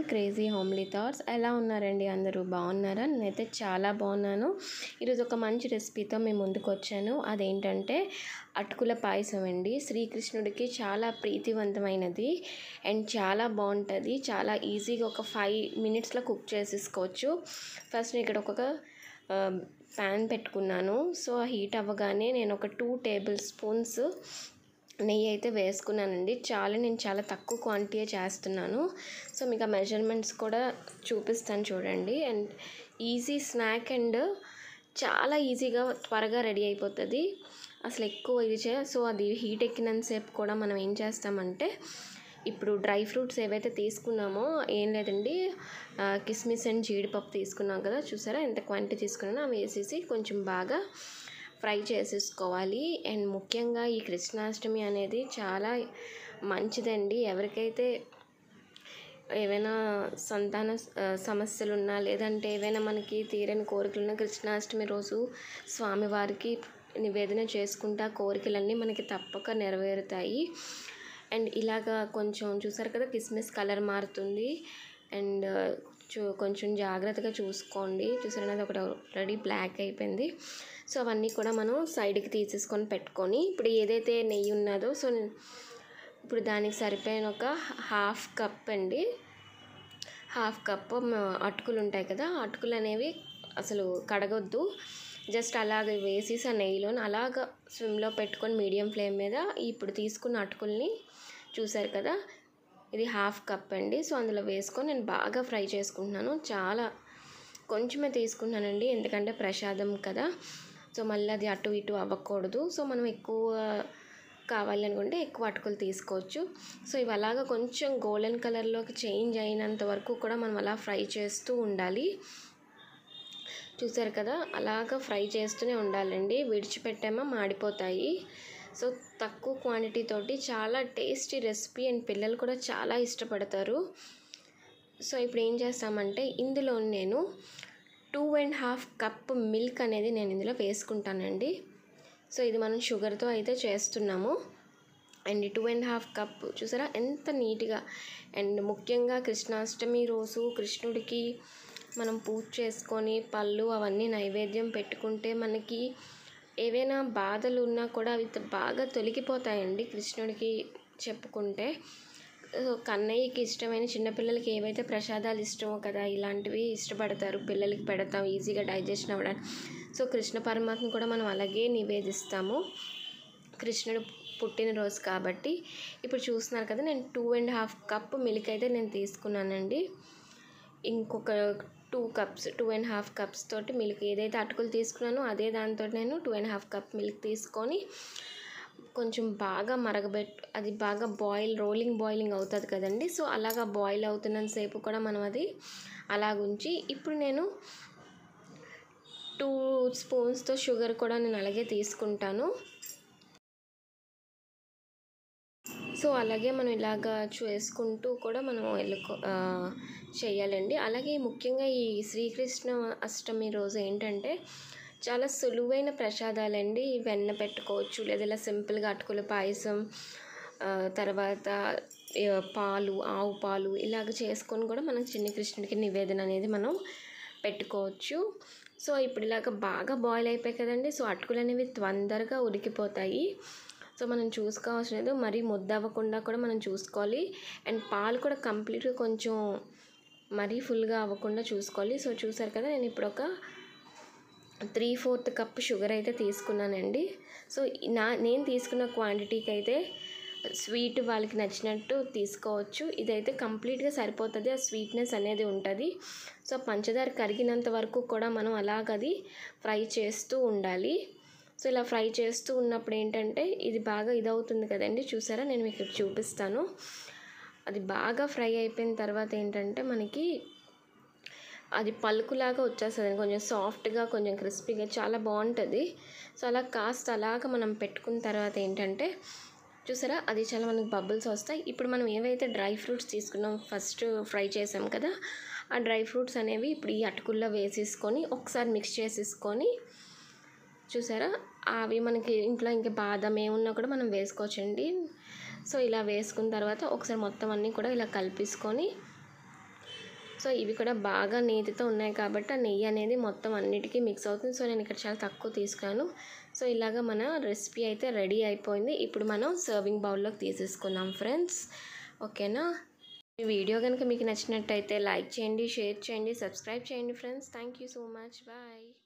crazy homely thoughts ఎలా ఉన్నారండి అందరూ బాగున్నారా నేనైతే చాలా బాగున్నాను ఈరోజు ఒక మంచి రెసిపీతో మేము ముందుకు వచ్చాను అదేంటంటే అటుకుల పాయసం అండి శ్రీకృష్ణుడికి చాలా ప్రీతివంతమైనది అండ్ చాలా బాగుంటుంది చాలా ఈజీగా ఒక ఫైవ్ మినిట్స్లో కుక్ చేసేసుకోవచ్చు ఫస్ట్ ఇక్కడ ఒక ప్యాన్ పెట్టుకున్నాను సో హీట్ అవ్వగానే నేను ఒక టూ టేబుల్ స్పూన్స్ నెయ్యి అయితే వేసుకున్నానండి చాలా నేను చాలా తక్కువ క్వాంటిటీ చేస్తున్నాను సో మీకు ఆ మెజర్మెంట్స్ కూడా చూపిస్తాను చూడండి అండ్ ఈజీ స్నాక్ అండ్ చాలా ఈజీగా త్వరగా రెడీ అయిపోతుంది అసలు ఎక్కువ ఇది చే సో అది హీట్ ఎక్కినంతసేపు కూడా మనం ఏం చేస్తామంటే ఇప్పుడు డ్రై ఫ్రూట్స్ ఏవైతే తీసుకున్నామో ఏం లేదండి కిస్మిస్ అండ్ జీడిపప్పు తీసుకున్నాం కదా చూసారా ఎంత క్వాంటిటీ తీసుకున్నానో అవి వేసేసి కొంచెం బాగా ఫ్రై చేసేసుకోవాలి అండ్ ముఖ్యంగా ఈ కృష్ణాష్టమి అనేది చాలా మంచిదండి ఎవరికైతే ఏవైనా సంతాన సమస్యలు ఉన్నా లేదంటే ఏవైనా మనకి తీరని కోరికలు ఉన్నా కృష్ణాష్టమి రోజు స్వామివారికి నివేదన చేసుకుంటా కోరికలన్నీ మనకి తప్పక నెరవేరుతాయి అండ్ ఇలాగా కొంచెం చూసారు కదా కిస్మిస్ కలర్ మారుతుంది అండ్ చూ కొంచెం జాగ్రత్తగా చూసుకోండి చూసారు అది ఒకటి ఆల్రెడీ బ్లాక్ అయిపోయింది సో అవన్నీ కూడా మనం సైడ్కి తీసేసుకొని పెట్టుకొని ఇప్పుడు ఏదైతే నెయ్యి ఉన్నదో సో ఇప్పుడు దానికి సరిపోయిన ఒక హాఫ్ కప్ అండి హాఫ్ కప్ అటుకులు ఉంటాయి కదా అటుకులు అనేవి అసలు కడగొద్దు జస్ట్ అలాగ వేసేసి ఆ నెయ్యిలో అలాగ స్విమ్లో పెట్టుకొని మీడియం ఫ్లేమ్ మీద ఇప్పుడు తీసుకున్న అటుకుల్ని చూసారు కదా ఇది హాఫ్ కప్ అండి సో అందులో వేసుకొని నేను బాగా ఫ్రై చేసుకుంటున్నాను చాలా కొంచెమే తీసుకున్నానండి ఎందుకంటే ప్రసాదం కదా సో మళ్ళీ అది అటు ఇటు అవ్వకూడదు సో మనం ఎక్కువ కావాలనుకుంటే ఎక్కువ అటుకులు తీసుకోవచ్చు సో ఇవి అలాగా కొంచెం గోల్డెన్ కలర్లోకి చేంజ్ అయినంత వరకు కూడా మనం అలా ఫ్రై చేస్తూ ఉండాలి చూసారు కదా అలాగ ఫ్రై చేస్తూనే ఉండాలండి విడిచిపెట్టామా మాడిపోతాయి సో తక్కువ క్వాంటిటీ తోటి చాలా టేస్టీ రెసిపీ అండ్ పిల్లలు కూడా చాలా ఇష్టపడతారు సో ఇప్పుడు ఏం చేస్తామంటే ఇందులో నేను two and half cup milk అనేది నేను ఇందులో వేసుకుంటానండి సో ఇది మనం షుగర్తో అయితే చేస్తున్నాము and two and half cup చూసారా ఎంత నీట్గా అండ్ ముఖ్యంగా కృష్ణాష్టమి రోజు కృష్ణుడికి మనం పూజ చేసుకొని పళ్ళు అవన్నీ నైవేద్యం పెట్టుకుంటే మనకి ఏవైనా బాధలు ఉన్నా కూడా అవి బాగా తొలగిపోతాయండి కృష్ణుడికి చెప్పుకుంటే కన్నయ్యకి ఇష్టమైన చిన్నపిల్లలకి ఏవైతే ప్రసాదాలు ఇష్టమో కదా ఇలాంటివి ఇష్టపడతారు పిల్లలకి పెడతాం ఈజీగా డైజెషన్ అవ్వడానికి సో కృష్ణ పరమాత్మ కూడా మనం అలాగే నివేదిస్తాము కృష్ణుడు పుట్టినరోజు కాబట్టి ఇప్పుడు చూస్తున్నారు కదా నేను two and half cup milk అయితే నేను తీసుకున్నానండి ఇంకొక two cups two and half cups తోటి మిల్క్ ఏదైతే అటుకులు తీసుకున్నానో అదే దాంతో నేను two and half cup milk తీసుకొని కొంచెం బాగా మరగబెట్ అది బాగా బాయిల్ రోలింగ్ బాయిలింగ్ అవుతుంది కదండి సో అలాగా బాయిల్ అవుతున్నంతసేపు కూడా మనం అది అలాగుంచి ఇప్పుడు నేను టూ స్పూన్స్తో షుగర్ కూడా నేను అలాగే తీసుకుంటాను సో అలాగే మనం ఇలాగా చేసుకుంటూ కూడా మనం వెళ్ళుకో చేయాలండి అలాగే ముఖ్యంగా ఈ శ్రీకృష్ణ అష్టమి రోజు ఏంటంటే చాలా సులువైన ప్రసాదాలండి వెన్న పెట్టుకోవచ్చు లేదా ఇలా సింపుల్గా అటుకుల పాయసం తర్వాత పాలు ఆవు పాలు ఇలాగ చేసుకొని కూడా మనం చిన్న కృష్ణుడికి నివేదన అనేది మనం పెట్టుకోవచ్చు సో ఇప్పుడు ఇలాగ బాగా బాయిల్ అయిపోయాయి కదండి సో అటుకులు అనేవి తొందరగా ఉడికిపోతాయి సో మనం చూసుకోవాల్సినది మరీ ముద్ద అవ్వకుండా కూడా మనం చూసుకోవాలి అండ్ పాలు కూడా కంప్లీట్గా కొంచెం మరీ ఫుల్గా అవ్వకుండా చూసుకోవాలి సో చూసారు కదా నేను ఇప్పుడు ఒక త్రీ ఫోర్త్ కప్ షుగర్ అయితే తీసుకున్నానండి సో నా నేను తీసుకున్న క్వాంటిటీకి అయితే స్వీట్ వాళ్ళకి నచ్చినట్టు తీసుకోవచ్చు ఇదైతే కంప్లీట్గా సరిపోతుంది ఆ స్వీట్నెస్ అనేది ఉంటుంది సో పంచదార కరిగినంత వరకు కూడా మనం అలాగది ఫ్రై చేస్తూ ఉండాలి సో ఇలా ఫ్రై చేస్తూ ఉన్నప్పుడు ఏంటంటే ఇది బాగా ఇదవుతుంది కదండి చూసారా నేను మీకు చూపిస్తాను అది బాగా ఫ్రై అయిపోయిన తర్వాత ఏంటంటే మనకి అది పలుకులాగా వచ్చేస్తుంది కొంచెం సాఫ్ట్గా కొంచెం క్రిస్పీగా చాలా బాగుంటుంది సో అలా కాస్త అలాగా మనం పెట్టుకున్న తర్వాత ఏంటంటే చూసారా అది చాలా మనకి బబుల్స్ వస్తాయి ఇప్పుడు మనం ఏవైతే డ్రై ఫ్రూట్స్ తీసుకున్నాం ఫస్ట్ ఫ్రై చేసాం కదా ఆ డ్రై ఫ్రూట్స్ అనేవి ఇప్పుడు ఈ అటుకుల్లో వేసేసుకొని ఒకసారి మిక్స్ చేసేసుకొని చూసారా అవి మనకి ఇంట్లో ఇంకా బాదం ఏమున్నా కూడా మనం వేసుకోవచ్చండి సో ఇలా వేసుకున్న తర్వాత ఒకసారి మొత్తం అన్నీ కూడా ఇలా కలిపేసుకొని సో ఇవి కూడా బాగా నేతితో ఉన్నాయి కాబట్టి ఆ నెయ్యి అనేది మొత్తం అన్నిటికీ మిక్స్ అవుతుంది సో నేను ఇక్కడ చాలా తక్కువ తీసుకున్నాను సో ఇలాగ మన రెసిపీ అయితే రెడీ అయిపోయింది ఇప్పుడు మనం సర్వింగ్ బౌల్లోకి తీసేసుకుందాం ఫ్రెండ్స్ ఓకేనా ఈ వీడియో కనుక మీకు నచ్చినట్టయితే లైక్ చేయండి షేర్ చేయండి సబ్స్క్రైబ్ చేయండి friends thank you so much bye